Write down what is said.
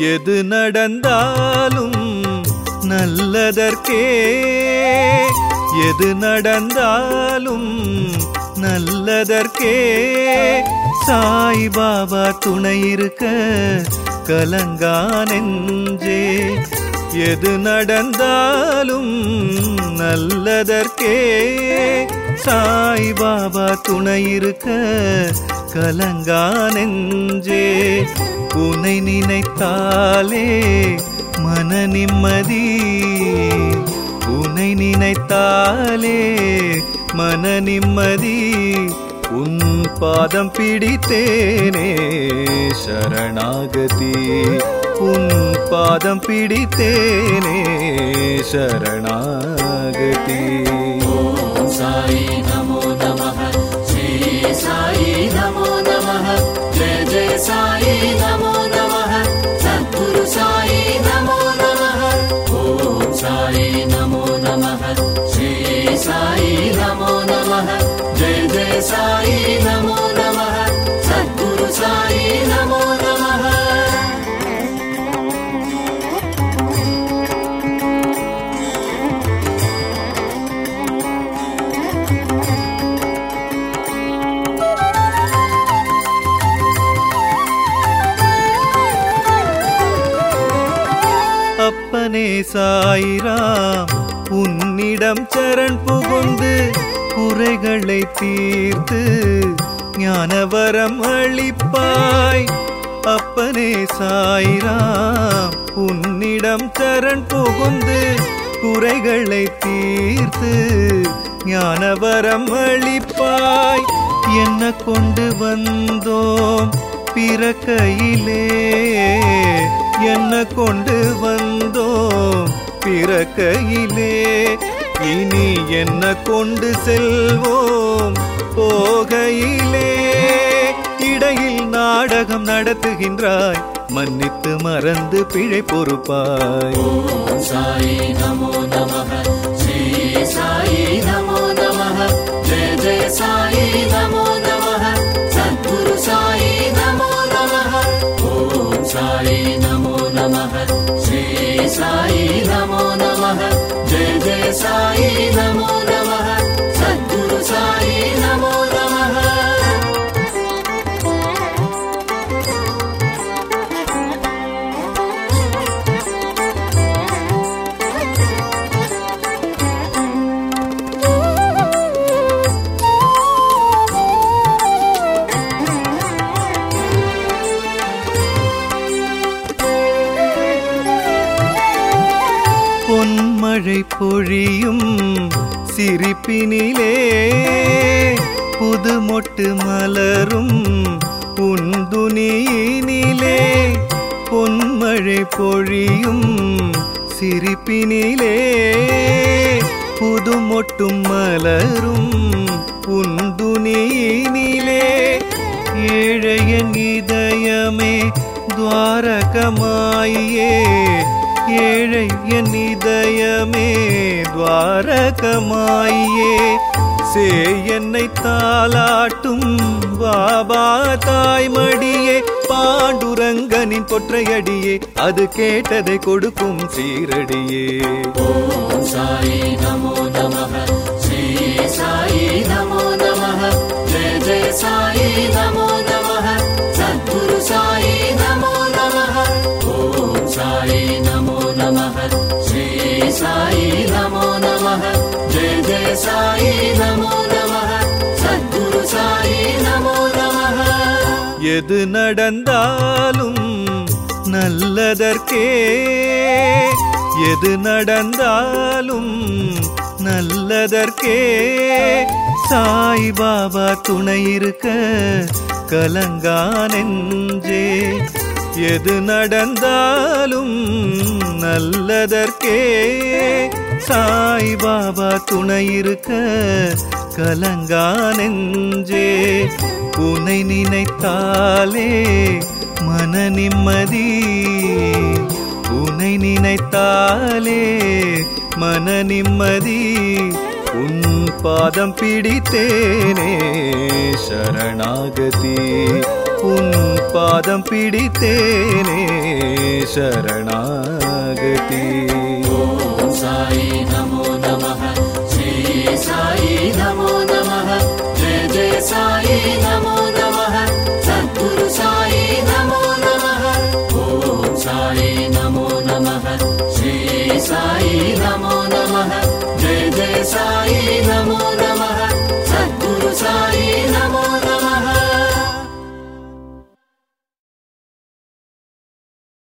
எது நடந்தாலும் நல்லதற்கே எது நடந்தாலும் நல்லதற்கே சாய்பாபா துணை இருக்க கலங்கா நெஞ்சே எது நடந்தாலும் நல்லதற்கே சாய்பாபா துணை இருக்க கலங்கா நெஞ்சே உனை நினைத்தாலே மன நிம்மதி உனை நினைத்தாலே மன நிம்மதி உன் பாதம் பிடித்தேனே சரணாகதி உன் பாதம் பிடித்தேனே சரணாகதி ॐ साई नमो नमः श्री साई नमो नमः जय जय साई नमो नमः सद्गुरु साई नमो नमः ॐ साई नमो नमः श्री साई नमो नमः जय जय साई नमो नमः सद्गुरु साई नमो नमः அப்பனே சாயிராம் உன்னிடம் சரண் புகுந்து குறைகளை தீர்த்து ஞானவரம் அளிப்பாய் அப்பனே சாயிராம் உன்னிடம் சரண் புகுந்து குறைகளை தீர்த்து ஞானவரம் அளிப்பாய் என்ன கொண்டு வந்தோம் பிறக்கையிலே என்ன கொண்டு வந்தோம் பிறக்கையிலே இனி என்ன கொண்டு செல்வோம் போகையிலே இடையில் நாடகம் நடத்துகின்றாய் மன்னித்து மறந்து பிழை பொறுப்பாய் ॐ साई नमो नमः श्री साई नमो नमः जय जय साई नमो नमः सद्गुरु साई नमो नमः ॐ साई नमो नमः श्री साई नमो नमः जय जय साई नमो नमः सद्गुरु साई नमो नमः பொன்மழை பொழியும் சிரிப்பினிலே புது மொட்டு மலரும் உந்துனியினிலே பொன்மழை பொழியும் சிரிப்பினிலே புது மொட்டும் மலரும் உந்துனியினிலே ஏழையன் இதயமே துவாரகமாயே ஏழை என் இதயமே துவாரகமாயே சே என்னை தாலாட்டும் பாபா தாய்மடியே பாண்டுரங்கனின் கொற்றையடியே அது கேட்டதை கொடுக்கும் சீரடியே ॐ साई नमो नमः श्री साई नमो नमः जय जय साई नमो नमः सद्गुरु साई नमो नमः ॐ साई नमो नमः श्री साई नमो नमः जय जय साई नमो नमः सद्गुरु साई नमो नमः எது நடந்தாலும் நல்லதற்கே எது நடந்தாலும் நல்லதற்கே சாய்பாபா துணை இருக்க கலங்கா நெஞ்சே எது நடந்தாலும் நல்லதற்கே சாய்பாபா துணை இருக்க கலங்கா நெஞ்சே உனை நினைத்தாலே மன நிம்மதி உனை நினைத்தாலே மன நிம்மதி உன் பாதம் பிடித்தேனே சரணாகதி உன் பாதம் பிடித்தேனே சரணாகதி ॐ साई नमो नमः श्री साई नमो नमः जय जय साई नमो नमः सद्गुरु साई नमो नमः ॐ साई नमो नमः श्री साई नमो नमः जय जय साई नमो